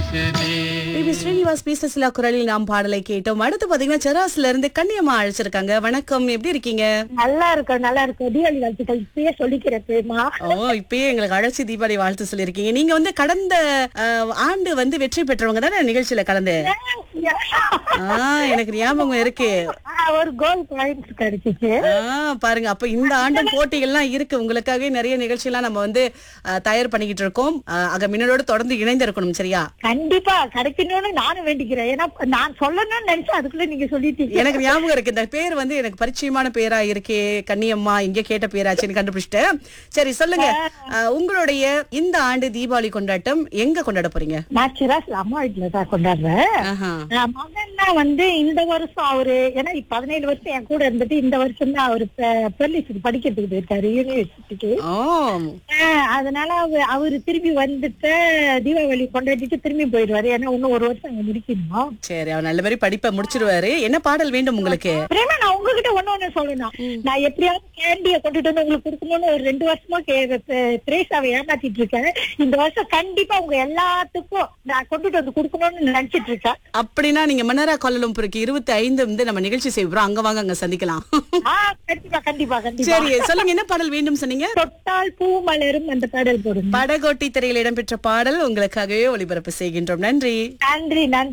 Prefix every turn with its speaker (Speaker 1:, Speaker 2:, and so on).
Speaker 1: வீசுதே
Speaker 2: பிபி ஸ்ரீனிவாஸ் பீசஸ்லா குரலில் நாம் பாடலை கேட்டோம் அடுத்து பாத்தீங்கன்னா செராஸ்ல இருந்து கன்னியம்மா அழைச்சிருக்காங்க வணக்கம் எப்படி இருக்கீங்க
Speaker 3: நல்லா இருக்கும் நல்லா இருக்கும் தீபாவளி வாழ்த்துக்கள் இப்பயே சொல்லிக்கிறேன் பிரேமா
Speaker 2: ஓ இப்பயே எங்களுக்கு அழைச்சி தீபாவளி வாழ்த்து சொல்லியிருக்கீங்க நீங்க வந்து கடந்த அஹ், ஆண்டு வந்து வெற்றி பெற்றவங்க தானே நிகழ்ச்சியில கலந்து ஆ எனக்கு ஞாபகம் இருக்கு
Speaker 3: ஆ, ஒரு கோல் பாயிண்ட்ஸ் கிடைச்சிச்சு
Speaker 2: ஆ, பாருங்க அப்ப இந்த ஆண்டும் போட்டிகள்லாம் இருக்கு உங்களுக்காகவே நிறைய நிகழ்ச்சியெல்லாம் நம்ம வந்து அஹ், தயார் பண்ணிக்கிட்டு இருக்கோம் அஹ், ஆக மின்னலோடு தொடர்ந்து இணைந்து இருக்கணும் சரியா
Speaker 3: கண்டிப்பா கிடைக்கணும்னு நானும் வேண்டிக்கிறேன் ஏன்னா நான் சொல்லணும்னு நினைச்சேன் அதுக்குள்ள நீங்க சொல்லிட்டீங்க
Speaker 2: எனக்கு ஞாபகம் இருக்கு இந்த பேர் வந்து எனக்கு பரிச்சயமான பேரா இருக்கே கன்னியம்மா இங்க கேட்ட பேராச்சுன்னு கண்டுபிடிச்சிட்டேன் சரி சொல்லுங்க அஹ், உங்களுடைய இந்த ஆண்டு தீபாவளி கொண்டாட்டம் எங்க கொண்டாட போறீங்க
Speaker 3: நான் சிராஸ் அம்மா வீட்டுல தான் கொண்டாடுறேன்
Speaker 2: ஆஹா.
Speaker 3: நான் மகன் தான் வந்து இந்த வருஷம் அவரு ஏன்னா இப்ப பதினேழு வருஷம் என் கூட இருந்துட்டு இந்த வருஷம் தான் அவரு பெர்லிஸுக்கு படிக்கிறதுக்கு போயிருக்காரு யூனிவர்சிட்டிக்கு
Speaker 2: ஓ
Speaker 3: அதனால அவ- அவரு திரும்பி வந்துட்டு தீபாவளி கொண்டாடிட்டு திரும்பி போயிடுவாரு ஏன்னா இன்னும் ஒரு வருஷம் அங்க முடிக்கணும்
Speaker 2: சரி அவர் நல்ல மாதிரி படிப்பை முடிச்சிருவாரு என்ன பாடல் வேண்டும் உங்களுக்கு
Speaker 3: பிரேமா நான் உங்ககிட்ட ஒண்ணு ஒண்ணு சொல்லணும் நான் எப்படியாவது கேண்டிய கொண்டுட்டு வந்து உங்களுக்கு கொடுக்கணும்னு ஒரு ரெண்டு வருஷமா திரேசாவை ஏமாத்திட்டு இருக்கேன் இந்த வருஷம் கண்டிப்பா உங்க எல்லாத்துக்கும் நான் கொண்டுட்டு வந்து கொடுக்கணும்னு நினைச்சிட்டு இருக்கேன்
Speaker 2: அப்படின்னா நீங்க மன்னரா கோலலம்பூருக்கு இருபத்தி ஐந்து வந்து நம்ம நிகழ்ச்சி செய்வோம் அங்க வாங்க அங்க சந்திக்கலாம்
Speaker 3: ஆ கண்டிப்பா கண்டிப்பா கண்டிப்பா
Speaker 2: சரி சொல்லுங்க என்ன பாடல் வேண்டும் சொன்னீங்க
Speaker 3: தொட்டால் பூ மலரும் அந்த பாடல் போடுங்க
Speaker 2: படகோட்டி திரையில் இடம்பெற்ற பாடல் உங்களுக்காகவே ஒளிபரப்பு செய்கின்றோம் நன்றி
Speaker 3: நன்றி நன்றி